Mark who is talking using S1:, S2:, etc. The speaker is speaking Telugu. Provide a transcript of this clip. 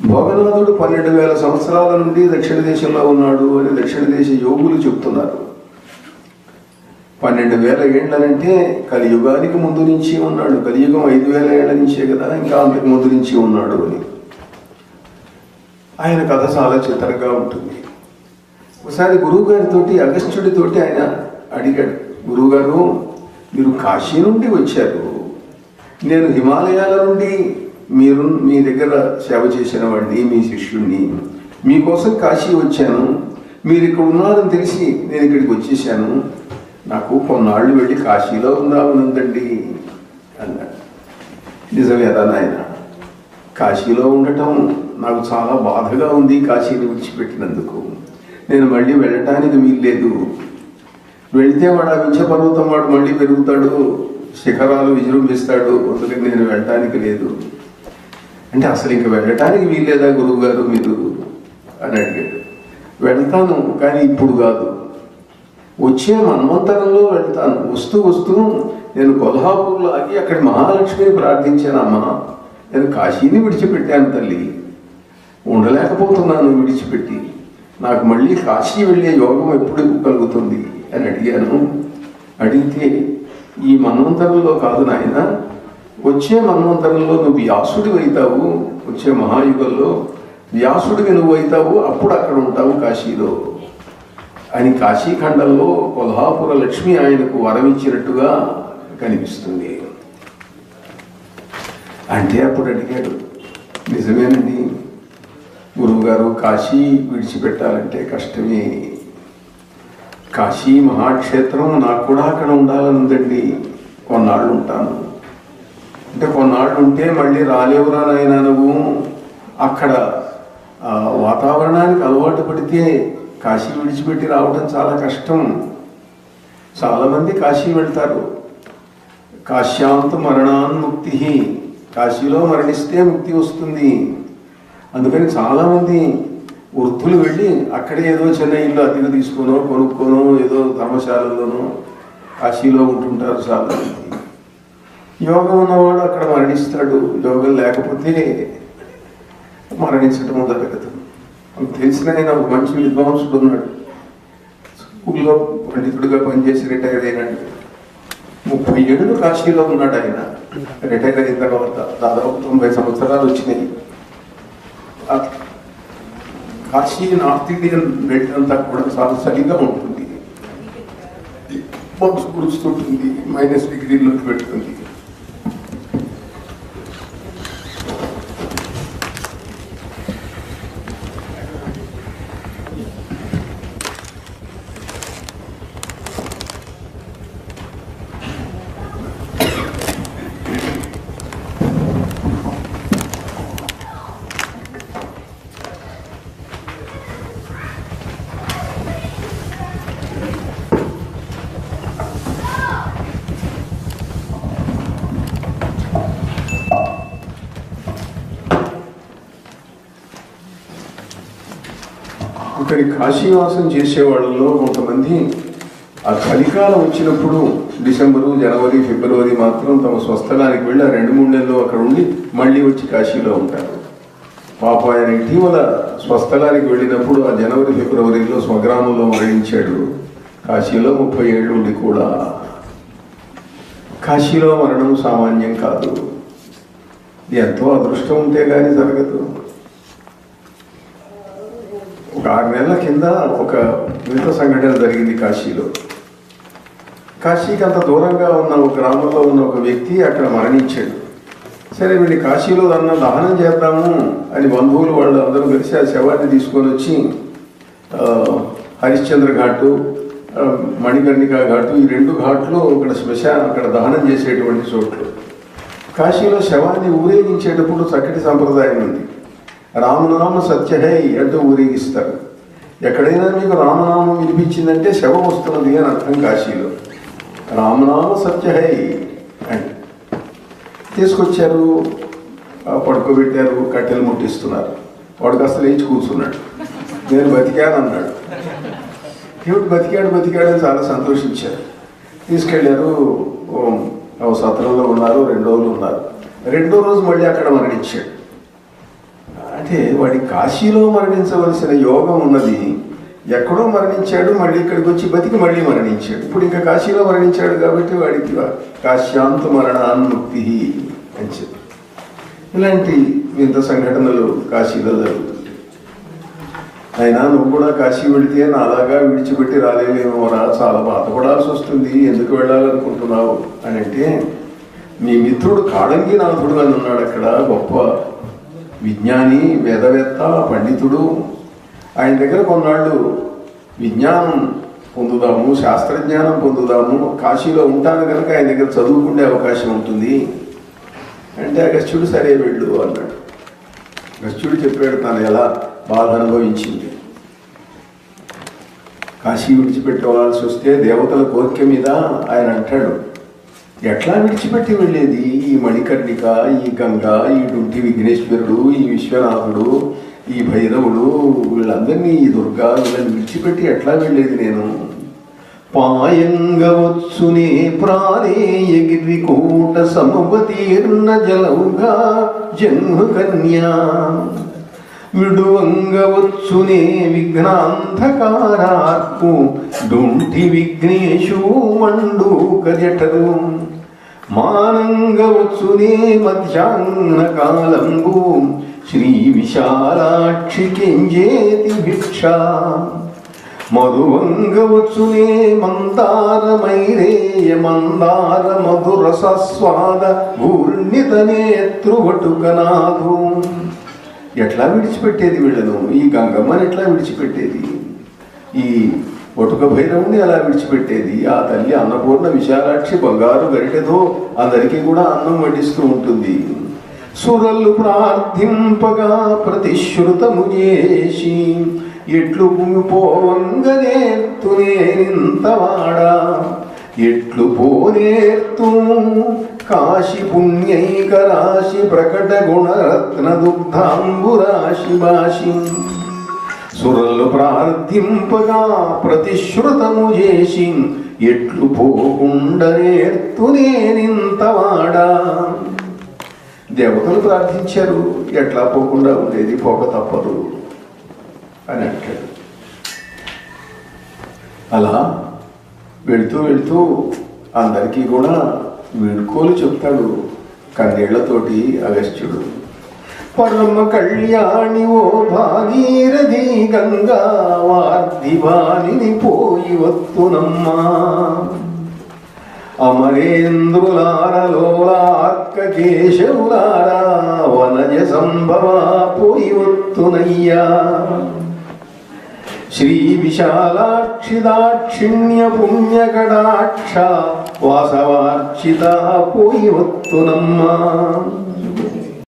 S1: భోగనాథుడు పన్నెండు వేల సంవత్సరాల నుండి దక్షిణ దేశంలో ఉన్నాడు అని దక్షిణ దేశ యోగులు చెప్తున్నారు పన్నెండు వేల ఏళ్ళనంటే కలియుగానికి ముందు నుంచి ఉన్నాడు కలియుగం ఐదు వేల ఏళ్ల నుంచే కదా ఇంకా అంతకు ముందు నుంచి ఉన్నాడు అని ఆయన కథ చాలా చిత్రంగా ఉంటుంది ఒకసారి గురువు గారితోటి అగస్త్యుడితోటి ఆయన అడిగాడు గురువుగారు మీరు కాశీ నుండి వచ్చారు నేను హిమాలయాల నుండి మీరు మీ దగ్గర సేవ చేసిన వాడిని మీ శిష్యుణ్ణి మీకోసం కాశీ వచ్చాను మీరు ఇక్కడ ఉన్నారని తెలిసి నేను ఇక్కడికి వచ్చేసాను నాకు కొన్నాళ్ళు వెళ్ళి కాశీలో ఉందామనుందండి అన్నాడు నిజమేరా నాయన కాశీలో ఉండటం నాకు చాలా బాధగా ఉంది కాశీని విడిచిపెట్టినందుకు నేను మళ్ళీ వెళ్ళటానికి వీల్లేదు వెళితే వాడు ఆ వించ పర్వతం వాడు మళ్ళీ పెరుగుతాడు శిఖరాలు విజృంభిస్తాడు అందుకని నేను వెళ్ళటానికి లేదు అంటే అసలు ఇంక వెళ్ళటానికి వీల్లేదా గురువు గారు మీరు అని అడిగాడు వెళ్తాను కానీ ఇప్పుడు కాదు వచ్చే మన్వంతరంలో వెళ్తాను వస్తూ వస్తూ నేను కొల్హాపూర్లో ఆగి అక్కడ మహాలక్ష్మిని ప్రార్థించానమ్మా నేను కాశీని విడిచిపెట్టాను తల్లి ఉండలేకపోతున్నాను విడిచిపెట్టి నాకు మళ్ళీ కాశీ వెళ్ళే యోగం ఎప్పుడు కలుగుతుంది అని అడిగాను అడిగితే ఈ మన్వంతరంలో కాదు నాయన వచ్చే మన్వంతరంలో నువ్వు వ్యాసుడి అవుతావు వచ్చే మహాయుగంలో వ్యాసుడివి నువ్వు అవుతావు అప్పుడు అక్కడ ఉంటావు కాశీలో అని కాశీఖండంలో కొల్హాపుర లక్ష్మి ఆయనకు వరమిచ్చినట్టుగా కనిపిస్తుంది అంటే అప్పుడు అడిగాడు నిజమేనండి గురువుగారు కాశీ విడిచిపెట్టాలంటే కష్టమే కాశీ మహాక్షేత్రం నాకు కూడా అక్కడ ఉండాలనుందండి కొన్నాళ్ళు ఉంటాను అంటే కొన్నాళ్ళు ఉంటే మళ్ళీ రాలేవురా నాయనా నువ్వు అక్కడ ఆ, వాతావరణానికి అలవాటు పడితే కాశీ విడిచిపెట్టి రావడం చాలా కష్టం చాలామంది కాశీ వెళ్తారు కాశ్యాంత మరణాన్ముక్తి కాశీలో మరణిస్తే ముక్తి వస్తుంది అందుకని చాలామంది వృద్ధులు వెళ్ళి అక్కడే ఏదో చిన్న ఇల్లు అద్దెకు తీసుకోనో కొనుక్కోనో ఏదో ధర్మశాలలోనో కాశీలో ఉంటుంటారు చాలామంది యోగం ఉన్నవాడు అక్కడ మరణిస్తాడు యోగం లేకపోతే మరణించడం జరగదు మనకు తెలిసిన ఆయన ఒక మంచి విద్వాంసుడు ఉన్నాడు స్కూల్లో పండితుడిగా పనిచేసి రిటైర్ అయినాడు ముప్పై ఏళ్ళు కాశీలో ఉన్నాడు ఆయన రిటైర్ అయిన తర్వాత దాదాపు తొంభై సంవత్సరాలు వచ్చినాయి ఆ కాశీ నార్త్ ఇండియన్ బెల్ట్ అంతా కూడా చాలా చలిగా ఉంటుంది మంచు కురుస్తుంటుంది మైనస్ డిగ్రీలోకి పెడుతుంది ఇక్కడి కాశీవాసం చేసే వాళ్ళలో కొంతమంది ఆ చలికాలం వచ్చినప్పుడు డిసెంబరు జనవరి ఫిబ్రవరి మాత్రం తమ స్వస్థలానికి వెళ్ళి ఆ రెండు మూడు నెలలు అక్కడ ఉండి మళ్ళీ వచ్చి కాశీలో ఉంటారు పాప ఆయన ఇటీవల స్వస్థలానికి వెళ్ళినప్పుడు ఆ జనవరి ఫిబ్రవరిలో స్వగ్రామంలో మరణించాడు కాశీలో ముప్పై ఏళ్ళు ఉండి కూడా కాశీలో మరణం సామాన్యం కాదు ఇది ఎంతో అదృష్టం ఉంటే కానీ జరగదు ఒక ఆరు నెలల కింద ఒక వింత సంఘటన జరిగింది కాశీలో కాశీకి అంత దూరంగా ఉన్న ఒక గ్రామంలో ఉన్న ఒక వ్యక్తి అక్కడ మరణించాడు సరే వీడిని కాశీలో అన్న దహనం చేద్దాము అని బంధువులు వాళ్ళు అందరూ కలిసి ఆ శవాన్ని తీసుకొని వచ్చి ఆ, హరిశ్చంద్ర ఘాటు ఆ, మణికర్ణికా ఘాటు ఈ రెండు ఘాట్లు అక్కడ శ్మశాన అక్కడ దహనం చేసేటువంటి చోట్లు కాశీలో శవాన్ని ఊరేగించేటప్పుడు చక్కటి సంప్రదాయం ఉంది రామనామ సత్యహై అంటూ ఊరేగిస్తారు ఎక్కడైనా మీకు రామనామం వినిపించిందంటే శవం వస్తున్నది అని అర్థం కాశీలో రామనామ సత్యహై అని తీసుకొచ్చారు ఆ, పడుకోబెట్టారు కట్టెలు ముట్టిస్తున్నారు వాడు కాస్త లేచి కూర్చున్నాడు నేను బతికాను అన్నాడు ఏమిటి బతికాడు బతికాడు అని చాలా సంతోషించారు తీసుకెళ్లారు ఓ, ఓ సత్రంలో ఉన్నారు రెండు రోజులు ఉన్నారు రెండో రోజు మళ్ళీ అక్కడ మరణించాడు అంటే అంటే వాడి కాశీలో మరణించవలసిన యోగం ఉన్నది ఎక్కడో మరణించాడు మళ్ళీ ఇక్కడికి వచ్చి బతికి మళ్ళీ మరణించాడు ఇప్పుడు ఇంకా కాశీలో మరణించాడు కాబట్టి వాడికి కాశ్యాంత మరణాన్ముక్తి అని చెప్పి ఇలాంటి వింత సంఘటనలు కాశీలో జరుగుతుంది అయినా నువ్వు కూడా కాశీ వెళితే నాలాగా విడిచిపెట్టి రాలేవేమోరా చాలా బాధపడాల్సి వస్తుంది ఎందుకు వెళ్ళాలనుకుంటున్నావు అని అంటే మీ మిత్రుడు కాళంగినాథుడు అని ఉన్నాడు అక్కడ గొప్ప విజ్ఞాని వేదవేత్త పండితుడు ఆయన దగ్గర కొన్నాళ్ళు విజ్ఞానం పొందుదాము శాస్త్రజ్ఞానం పొందుదాము కాశీలో ఉంటాను కనుక ఆయన దగ్గర చదువుకునే అవకాశం ఉంటుంది అంటే అగస్త్యుడు సరే వెళ్ళు అన్నాడు అగస్త్యుడు చెప్పాడు తాను ఎలా బాధ అనుభవించింది కాశీ విడిచిపెట్టవలసి వస్తే దేవతల కోరిక మీద ఆయన అంటాడు ఎట్లా విడిచిపెట్టి వెళ్ళేది ఈ మణికర్ణిక ఈ గంగ ఈ డుంటి విఘ్నేశ్వరుడు ఈ విశ్వనాథుడు ఈ భైరవుడు వీళ్ళందరినీ ఈ దుర్గా వీళ్ళని విడిచిపెట్టి ఎట్లా వెళ్ళేది నేను పాయంగవచ్చునే ప్రాణేయగిరి కూట సమవతీర్ణ జలవుగా జన్మ కన్యా విడువంగవచ్చునే విఘ్నాంధకారార్పు డుంటి విఘ్నేశు మండు కజటరు మానంగవచ్చునే మధ్యాహ్న కాలంబు శ్రీ విశాలాక్షి కెంజేతి భిక్ష మధువంగవచ్చునే మందారమైరేయ మందార మధుర సస్వాద ఊర్ణిత నేత్రువటుకనాథు ఎట్లా విడిచిపెట్టేది వీళ్ళను ఈ గంగమ్మని ఎట్లా విడిచిపెట్టేది ఈ ఒటుక భైరవుని ఎలా విడిచిపెట్టేది ఆ తల్లి అన్నపూర్ణ విశాలాక్షి బంగారు గరిటెతో అందరికీ కూడా అన్నం వడ్డిస్తూ ఉంటుంది సురల్లు ప్రార్థింపగా ప్రతిశ్రుతము చేసి ఎట్లు పోవంగనేర్తునేనింతవాడా ఎట్లు పోనేర్తు కాశి పుణ్యైక రాశి ప్రకట గుణరత్న దుగ్ధాంబురాశి భాషి సురలు ప్రార్థింపగా ప్రతిశ్రుతము చేసి ఎట్లు పోకుండనేర్తునేనింతవాడా దేవతలు ప్రార్థించారు ఎట్లా పోకుండా ఉండేది పోక తప్పదు అని అంటాడు అలా వెళుతూ వెళుతూ అందరికీ కూడా వీడుకోలు చెప్తాడు కన్నీళ్లతోటి అగస్త్యుడు పరమ కళ్యాణి ఓ భాగీరథి గంగా వార్ధివాణిని పోయి వత్తునమ్మా అమరేంద్రులారలోలార్క కేశవులారా వనజ సంభవ పోయి వత్తునయ్యా శ్రీ విశాలాక్షి దాక్షిణ్య పుణ్యకటాక్ష వాసవార్చిత పోయి వత్తునమ్మా